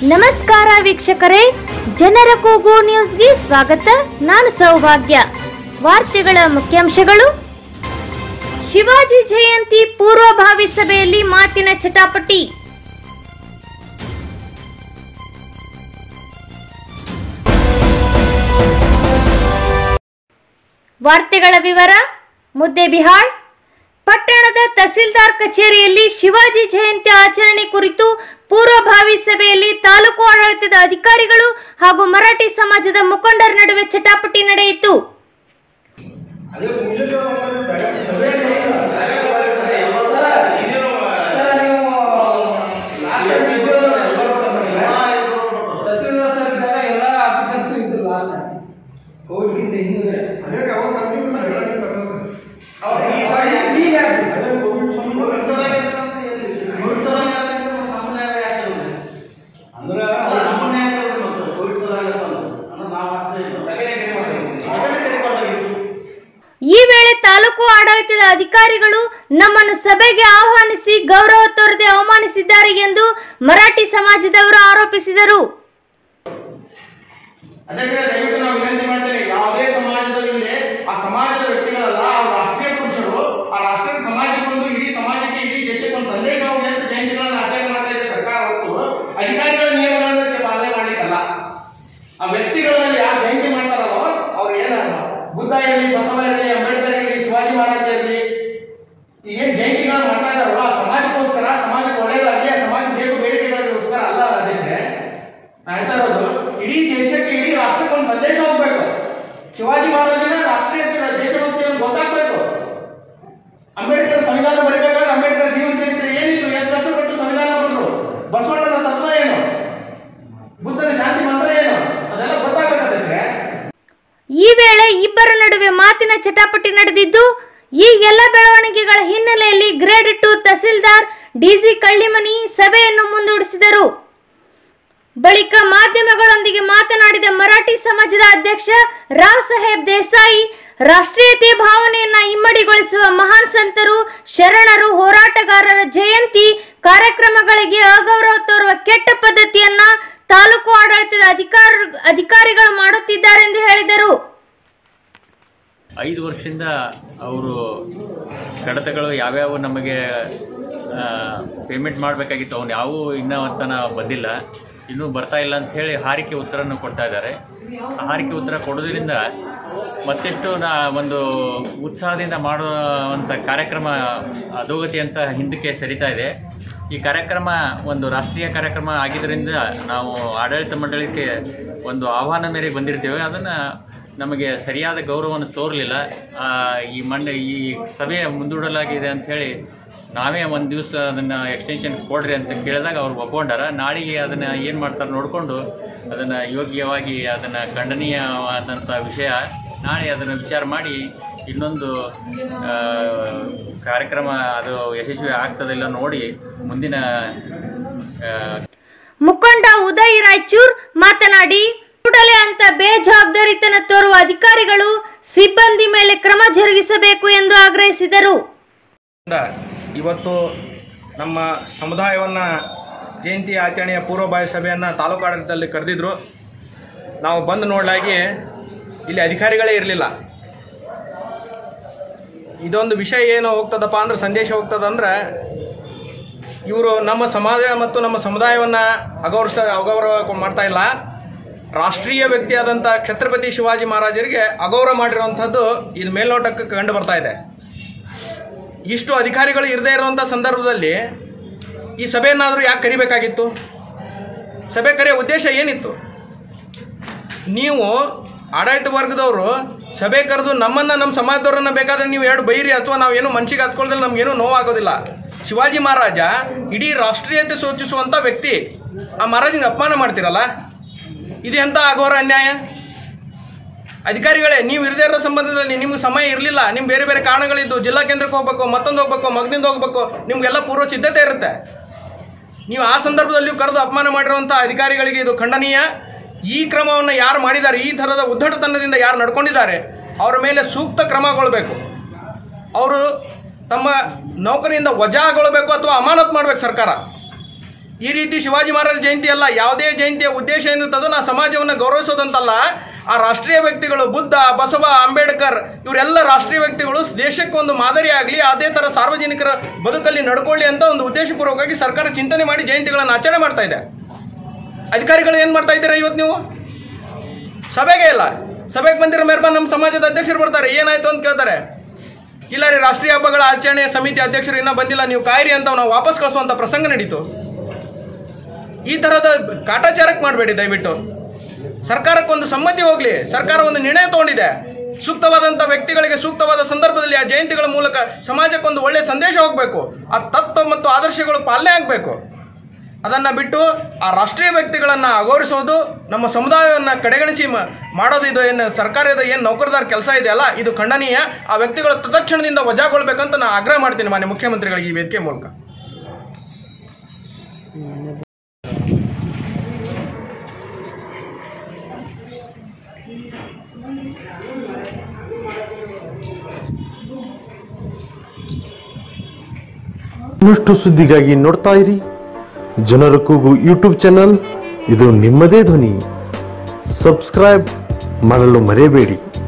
ನಮಸ್ಕಾರ ವೀಕ್ಷಕರೇ ಜನರ ಕೂಗು ನ್ಯೂಸ್ಗೆ ಸ್ವಾಗತ ನಾನು ಸೌಭಾಗ್ಯ ವಾರ್ತೆಗಳ ಮುಖ್ಯಾಂಶಗಳು ಶಿವಾಜಿ ಜಯಂತಿ ಪೂರ್ವಭಾವಿ ಸಭೆಯಲ್ಲಿ ಮಾತಿನ ಚಟಾಪಟಿ ವಾರ್ತೆಗಳ ವಿವರ ಮುದ್ದೆಬಿಹಾಳ್ ಪಟ್ಟಣದ ತಹಸೀಲ್ದಾರ್ ಕಚೇರಿಯಲ್ಲಿ ಶಿವಾಜಿ ಜಯಂತಿ ಆಚರಣೆ ಕುರಿತು ಪೂರ್ವಭಾವಿ ಸಭೆಯಲ್ಲಿ ತಾಲೂಕು ಆಡಳಿತದ ಅಧಿಕಾರಿಗಳು ಹಾಗೂ ಮರಾಠಿ ಸಮಾಜದ ಮುಖಂಡರ ನಡುವೆ ಚಟಾಪಟಿ ನಡೆಯಿತು ತಹಸೀಲ್ದಾರ್ ಸರ್ ಇದ್ದಾಗ ಎಲ್ಲ ಆಫೀಸರ್ಸ್ ಇದ್ರು ಲಾಸ್ಟ್ ಕೋವಿಡ್ಗಿಂತ ಹಿಂದೆ ಈಗ ಅಂದ್ರೆ ಅವ್ರು ನಮ್ಮನ್ನೇ ಹಾಕಿರೋದು ಮತ್ತೆ ಕೋವಿಡ್ ಸಲ ಆಗಿರ್ತಾನೆ ಅಂದ್ರೆ ನಾವು ಅಷ್ಟೇ ಇಲ್ಲ ಸಭೆನೇ ಕರೆ ಮಾಡ್ತೀವಿ. ಸಭೆನೇ ಕರಿಬಾರ್ದಾಗಿತ್ತು ಈ ವೇಳೆ ತಾಲೂಕು ಆಡಳಿತದ ಅಧಿಕಾರಿಗಳು ನಮ್ಮನ್ನು ಸಭೆಗೆ ಆಹ್ವಾನಿಸಿ ಗೌರವ ತೋರದೆ ಅವಮಾನಿಸಿದ್ದಾರೆ ಎಂದು ಮರಾಠಿ ಸಮಾಜದವರು ಆರೋಪಿಸಿದರು ಅಧ್ಯಕ್ಷರೇ ದಯವಿಟ್ಟು ನಾವು ವಿನಂತಿ ಮಾಡ್ತೇವೆ ಯಾವುದೇ ಸಮಾಜದಲ್ಲಿ ಆ ಸಮಾಜದ ವ್ಯಕ್ತಿಗಳಲ್ಲ ಅವ್ರು ರಾಷ್ಟ್ರೀಯ ಪುರುಷರು ಆ ರಾಷ್ಟ್ರೀಯ ಸಮಾಜಕ್ಕೆ ಒಂದು ಇಡೀ ಸಮಾಜಕ್ಕೆ ಇಡೀ ದೇಶಕ್ಕೆ ಒಂದು ಸಂದೇಶ ಹೋಗಿ ಅಂತ ಜಯಂತಿಗಳನ್ನು ಆಚರಣೆ ಮಾಡ್ತಾ ಇದೆ ಸರ್ಕಾರ ಹೊರತು ಅಧಿಕಾರಿಗಳ ನಿಯಮಗಳನ್ನು ಪಾಲನೆ ಮಾಡ್ಲಿಕ್ಕಲ್ಲ ಆ ವ್ಯಕ್ತಿಗಳಲ್ಲಿ ಯಾರು ಜಯಂತಿ ಮಾಡ್ತಾರಲ್ಲ ಅವ್ರು ಏನ ಬುದ್ಧ ಇರಲಿ ಬಸವ ಇರಲಿ ಅಂಬೇಡ್ಕರ್ ಇರಲಿ ಶಿವಾಜಿ ಮಹಾರಾಜ ಇರಲಿ ಏನ್ ಜಯಂತಿಗಳನ್ನ ಮಾಡ್ತಾ ಇದಾರಲ್ಲ ಆ ಸಮಾಜಕ್ಕೋಸ್ಕರ ಸಮಾಜಕ್ಕೆ ಒಳ್ಳೇದಾಗಲಿ ಆ ಸಮಾಜ ಬೇಕು ಬೇಡಿಕೆಗಳಿಗೋಸ್ಕರ ಅಲ್ಲ ಅಧ್ಯಕ್ಷರೇ ನಾ ಹೇಳ್ತಾ ಇರೋದು ಇಡೀ ದೇಶಕ್ಕೆ ಇಡೀ ರಾಷ್ಟ್ರಕ್ಕೆ ಒಂದು ಸಂದೇಶ ಹೋಗ್ಬೇಕು ಶಿವಾಜಿ ಮಹಾರಾಜನ ರಾಷ್ಟ್ರೀಯ ದೇಶಭಕ್ತಿ ಅಂತ ಗೊತ್ತಾಗ್ಬೇಕು ಅಂಬೇಡ್ಕರ್ ಸಂವಿಧಾನ ಬರೀಬೇಕಾದ್ರೆ ಅಂಬೇಡ್ಕರ್ ಜೀವನ ಚರಿತ್ರೆ ಏನಿತ್ತು ಎಷ್ಟು ಕಷ್ಟಪಟ್ಟು ಸಂವಿಧಾನ ಬರೆದ್ರು ಬಸವಣ್ಣನ ತತ್ವ ಏನು ಬುದ್ಧನ ಶಾಂತಿ ಮಂತ್ರ ಏನು ಅದೆಲ್ಲ ಗೊತ್ತಾಗಬೇಕಾದ್ರೆ ಈ ವೇಳೆ ಇಬ್ಬರ ನಡುವೆ ಮಾತಿನ ಚಟಾಪಟಿ ನಡೆದಿದ್ದು ಈ ಎಲ್ಲ ಬೆಳವಣಿಗೆಗಳ ಹಿನ್ನೆಲೆಯಲ್ಲಿ grade two tahsildar DC Kallimani ಸಭೆಯನ್ನು ಮುಂದೂಡಿಸಿದರು ಬಳಿಕ ಮಾಧ್ಯಮಗಳೊಂದಿಗೆ ಮಾತನಾಡಿದ ಮರಾಠಿ ಸಮಾಜದ ಅಧ್ಯಕ್ಷ ರಾವ್ ಸಾಹೇಬ್ ದೇಸಾಯಿ ರಾಷ್ಟ್ರೀಯತೆ ಭಾವನೆಯನ್ನ ಇಮ್ಮಡಿಗೊಳಿಸುವ ಮಹಾನ್ ಸಂತರು ಶರಣರು ಹೋರಾಟಗಾರರ ಜಯಂತಿ ಕಾರ್ಯಕ್ರಮಗಳಿಗೆ ಅಗೌರವ ತೋರುವ ಕೆಟ್ಟ ಪದ್ಧತಿಯನ್ನ ತಾಲೂಕು ಆಡಳಿತದ ಅಧಿಕಾರ ಅಧಿಕಾರಿಗಳು ಮಾಡುತ್ತಿದ್ದಾರೆಂದು ಹೇಳಿದರು ಐದು ವರ್ಷದಿಂದ ಅವರು ಕಡತಗಳು ಯಾವ್ಯಾವ ನಮಗೆ ಪೇಮೆಂಟ್ ಮಾಡಬೇಕಾಗಿತ್ತು ಅವ್ನು ಯಾವೂ ಇನ್ನೂ ತನ ಬಂದಿಲ್ಲ ಇನ್ನೂ ಬರ್ತಾ ಇಲ್ಲ ಅಂತ ಹೇಳಿ ಹಾರಿಕೆ ಉತ್ತರವನ್ನು ಕೊಡ್ತಾ ಇದ್ದಾರೆ ಆ ಹಾರಿಕೆ ಉತ್ತರ ಕೊಡೋದ್ರಿಂದ ಮತ್ತೆಷ್ಟು ನಾ ಒಂದು ಉತ್ಸಾಹದಿಂದ ಮಾಡುವಂಥ ಕಾರ್ಯಕ್ರಮ ಅಧೋಗತಿ ಅಂತ ಹಿಂದಕ್ಕೆ ಸರಿತಾ ಇದೆ ಈ ಕಾರ್ಯಕ್ರಮ ಒಂದು ರಾಷ್ಟ್ರೀಯ ಕಾರ್ಯಕ್ರಮ ಆಗಿದ್ದರಿಂದ ನಾವು ಆಡಳಿತ ಮಂಡಳಿಗೆ ಒಂದು ಆಹ್ವಾನ ಮೇರೆಗೆ ಬಂದಿರ್ತೇವೆ ಅದನ್ನು ನಮಗೆ ಸರಿಯಾದ ಗೌರವವನ್ನು ತೋರಲಿಲ್ಲ ಈ ಮಂಡ ಈ ಸಭೆ ಮುಂದೂಡಲಾಗಿದೆ ಅಂತ ಹೇಳಿ ನಾವೇ ಒಂದು ದಿವಸ ಅದನ್ನು ಎಕ್ಸ್ಟೆನ್ಷನ್ ಕೊಡ್ರಿ ಅಂತ ಕೇಳಿದಾಗ ಅವ್ರು ಒಪ್ಕೊಂಡಾರ ನಾಳೆಗೆ ಅದನ್ನು ಏನು ಮಾಡ್ತಾರೆ ನೋಡಿಕೊಂಡು ಅದನ್ನು ಯೋಗ್ಯವಾಗಿ ಅದನ್ನು ಖಂಡನೀಯವಾದಂಥ ವಿಷಯ ನಾಳೆ ಅದನ್ನು ವಿಚಾರ ಮಾಡಿ ಇನ್ನೊಂದು ಆ, ಕಾರ್ಯಕ್ರಮ ಅದು ಯಶಸ್ವಿ ಆಗ್ತದಿಲ್ಲ ನೋಡಿ ಮುಂದಿನ ಆ, ಮುಖಂಡ ಉದಯ್ ರಾಯಚೂರ್ ಮಾತನಾಡಿ ಕೂಡಲೇ ಅಂತ ಬೇಜವಾಬ್ದಾರಿತನ ತೋರುವ ಅಧಿಕಾರಿಗಳು ಸಿಬ್ಬಂದಿ ಮೇಲೆ ಕ್ರಮ ಜರುಗಿಸಬೇಕು ಎಂದು ಆಗ್ರಹಿಸಿದರು ಇಂದ ಇವತ್ತು ನಮ್ಮ ಸಮುದಾಯವನ್ನು ಜಯಂತಿ ಆಚರಣೆಯ ಪೂರ್ವಭಾವಿ ಸಭೆಯನ್ನು ತಾಲೂಕು ಆಡಳಿತದಲ್ಲಿ ಕರೆದಿದ್ರು ನಾವು ಬಂದು ನೋಡಲಾಗಿ ಇಲ್ಲಿ ಅಧಿಕಾರಿಗಳೇ ಇರಲಿಲ್ಲ ಇದೊಂದು ವಿಷಯ ಏನು ಹೋಗ್ತದಪ್ಪ ಅಂದ್ರೆ ಸಂದೇಶ ಹೋಗ್ತದಂದ್ರೆ ಇವರು ನಮ್ಮ ಸಮಾಜ ಮತ್ತು ನಮ್ಮ ಸಮುದಾಯವನ್ನು ಅಗೌರವ ಅಗೌರವ ಮಾಡ್ತಾ ಇಲ್ಲ ರಾಷ್ಟ್ರೀಯ ವ್ಯಕ್ತಿಯಾದಂಥ ಛತ್ರಪತಿ ಶಿವಾಜಿ ಮಹಾರಾಜರಿಗೆ ಅಗೌರವ ಮಾಡಿರುವಂಥದ್ದು ಇದು ಮೇಲ್ನೋಟಕ್ಕೆ ಕಂಡು ಬರ್ತಾ ಇದೆ ಇಷ್ಟು ಅಧಿಕಾರಿಗಳು ಇರದೇ ಇರುವಂಥ ಸಂದರ್ಭದಲ್ಲಿ ಈ ಸಭೆಯನ್ನಾದರೂ ಯಾಕೆ ಕರಿಬೇಕಾಗಿತ್ತು ಸಭೆ ಕರೆಯೋ ಉದ್ದೇಶ ಏನಿತ್ತು ನೀವು ಆಡಳಿತ ವರ್ಗದವರು ಸಭೆ ಕರೆದು ನಮ್ಮನ್ನು ನಮ್ಮ ಸಮಾಜದವ್ರನ್ನ ಬೇಕಾದ್ರೆ ನೀವು ಎರಡು ಬೈರಿ ಅಥವಾ ನಾವು ಏನು ಮನ್ಸಿಗೆ ಹತ್ಕೊಳ್ದಲ್ಲಿ ನಮಗೇನು ನೋವಾಗೋದಿಲ್ಲ ಶಿವಾಜಿ ಮಹಾರಾಜ ಇಡೀ ರಾಷ್ಟ್ರೀಯತೆ ಸೂಚಿಸುವಂಥ ವ್ಯಕ್ತಿ ಆ ಮಹಾರಾಜನಿಗೆ ಅಪಮಾನ ಮಾಡ್ತೀರಲ್ಲ ಇದು ಎಂಥ ಅಘೋರ ಅನ್ಯಾಯ ಅಧಿಕಾರಿಗಳೇ ನೀವು ಇರದೇ ಇರೋ ಸಂಬಂಧದಲ್ಲಿ ನಿಮ್ಗೆ ಸಮಯ ಇರಲಿಲ್ಲ ನಿಮ್ಗೆ ಬೇರೆ ಬೇರೆ ಕಾರಣಗಳಿದ್ದು ಜಿಲ್ಲಾ ಕೇಂದ್ರಕ್ಕೆ ಹೋಗ್ಬೇಕು ಮತ್ತೊಂದು ಹೋಗ್ಬೇಕು ಮಗದಿಂದ ಹೋಗ್ಬೇಕು ನಿಮಗೆಲ್ಲ ಪೂರ್ವ ಸಿದ್ಧತೆ ಇರುತ್ತೆ ನೀವು ಆ ಸಂದರ್ಭದಲ್ಲಿಯೂ ಕರೆದು ಅಪಮಾನ ಮಾಡಿರುವಂಥ ಅಧಿಕಾರಿಗಳಿಗೆ ಇದು ಖಂಡನೀಯ ಈ ಕ್ರಮವನ್ನು ಯಾರು ಮಾಡಿದ್ದಾರೆ ಈ ಥರದ ಉದ್ದಟತನದಿಂದ ಯಾರು ನಡ್ಕೊಂಡಿದ್ದಾರೆ ಅವರ ಮೇಲೆ ಸೂಕ್ತ ಕ್ರಮಗೊಳ್ಬೇಕು ಅವರು ತಮ್ಮ ನೌಕರಿಯಿಂದ ವಜಾಗೊಳ್ಬೇಕು ಅಥವಾ ಅಮಾನತ್ ಮಾಡ್ಬೇಕು ಸರ್ಕಾರ ಈ ರೀತಿ ಶಿವಾಜಿ ಮಹಾರಾಜ ಜಯಂತಿ ಅಲ್ಲ ಯಾವುದೇ ಜಯಂತಿಯ ಉದ್ದೇಶ ಏನಿರ್ತದೋ ನಾ ಸಮಾಜವನ್ನು ಗೌರವಿಸೋದಂತಲ್ಲ ಆ ರಾಷ್ಟ್ರೀಯ ವ್ಯಕ್ತಿಗಳು ಬುದ್ಧ ಬಸವ ಅಂಬೇಡ್ಕರ್ ಇವರೆಲ್ಲ ರಾಷ್ಟ್ರೀಯ ವ್ಯಕ್ತಿಗಳು ದೇಶಕ್ಕೆ ಒಂದು ಮಾದರಿ ಆಗಲಿ ಅದೇ ಥರ ಸಾರ್ವಜನಿಕರ ಬದುಕಲ್ಲಿ ನಡ್ಕೊಳ್ಳಿ ಅಂತ ಒಂದು ಉದ್ದೇಶಪೂರ್ವಕವಾಗಿ ಸರ್ಕಾರ ಚಿಂತನೆ ಮಾಡಿ ಜಯಂತಿಗಳನ್ನು ಆಚರಣೆ ಮಾಡ್ತಾ ಇದೆ ಅಧಿಕಾರಿಗಳು ಏನು ಮಾಡ್ತಾ ಇದ್ದೀರಾ ಇವತ್ತು ನೀವು ಸಭೆಗೆ ಇಲ್ಲ ಸಭೆಗೆ ಬಂದಿರೋ ಮೆಹರ್ಬಾನ್ ನಮ್ಮ ಸಮಾಜದ ಅಧ್ಯಕ್ಷರು ಬರ್ತಾರೆ ಏನಾಯ್ತು ಅಂತ ಕೇಳ್ತಾರೆ ಇಲ್ಲ ರೀ ರಾಷ್ಟ್ರೀಯ ಹಬ್ಬಗಳ ಆಚರಣೆ ಸಮಿತಿ ಅಧ್ಯಕ್ಷರು ಇನ್ನೂ ಬಂದಿಲ್ಲ ನೀವು ಕಾಯಿರಿ ಅಂತ ನಾವು ವಾಪಸ್ ಕಳಿಸುವಂಥ ಪ್ರಸಂಗ ನಡೀತು ಈ ಥರದ ಕಾಟಾಚಾರಕ್ಕೆ ಮಾಡಬೇಡಿ ದಯವಿಟ್ಟು ಸರ್ಕಾರಕ್ಕೊಂದು ಸಮ್ಮತಿ ಹೋಗಲಿ ಸರ್ಕಾರ ಒಂದು ನಿರ್ಣಯ ತಗೊಂಡಿದೆ ಸೂಕ್ತವಾದಂಥ ವ್ಯಕ್ತಿಗಳಿಗೆ ಸೂಕ್ತವಾದ ಸಂದರ್ಭದಲ್ಲಿ ಆ ಜಯಂತಿಗಳ ಮೂಲಕ ಸಮಾಜಕ್ಕೊಂದು ಒಳ್ಳೆಯ ಸಂದೇಶ ಹೋಗಬೇಕು ಆ ತತ್ವ ಮತ್ತು ಆದರ್ಶಗಳು ಪಾಲನೆ ಆಗಬೇಕು ಅದನ್ನು ಬಿಟ್ಟು ಆ ರಾಷ್ಟ್ರೀಯ ವ್ಯಕ್ತಿಗಳನ್ನು ಅಗೌರವಿಸೋದು ನಮ್ಮ ಸಮುದಾಯವನ್ನು ಕಡೆಗಣಿಸಿ ಮ- ಮಾಡೋದು ಇದು ಏನು ಸರ್ಕಾರದ ಏನು ನೌಕರದಾರ ಕೆಲಸ ಇದೆಯಲ್ಲ ಇದು ಖಂಡನೀಯ ಆ ವ್ಯಕ್ತಿಗಳು ತತ್ಕ್ಷಣದಿಂದ ವಜಾಗೊಳ್ಬೇಕಂತ ನಾನು ಆಗ್ರಹ ಮಾಡ್ತೀನಿ ಮಾನ್ಯ ಮುಖ್ಯಮಂತ್ರಿಗಳಿಗೆ ಈ ವೇದಿಕೆ ಮೂಲಕ ಇನ್ನಷ್ಟು ಸುದ್ದಿಗಾಗಿ ನೋಡ್ತಾ ಇರಿ ಜನರ ಕೂಗು ಯೂಟ್ಯೂಬ್ ಚಾನಲ್ ಇದು ನಿಮ್ಮದೇ ಧ್ವನಿ ಸಬ್ಸ್ಕ್ರೈಬ್ ಮಾಡಲು ಮರೆಯಬೇಡಿ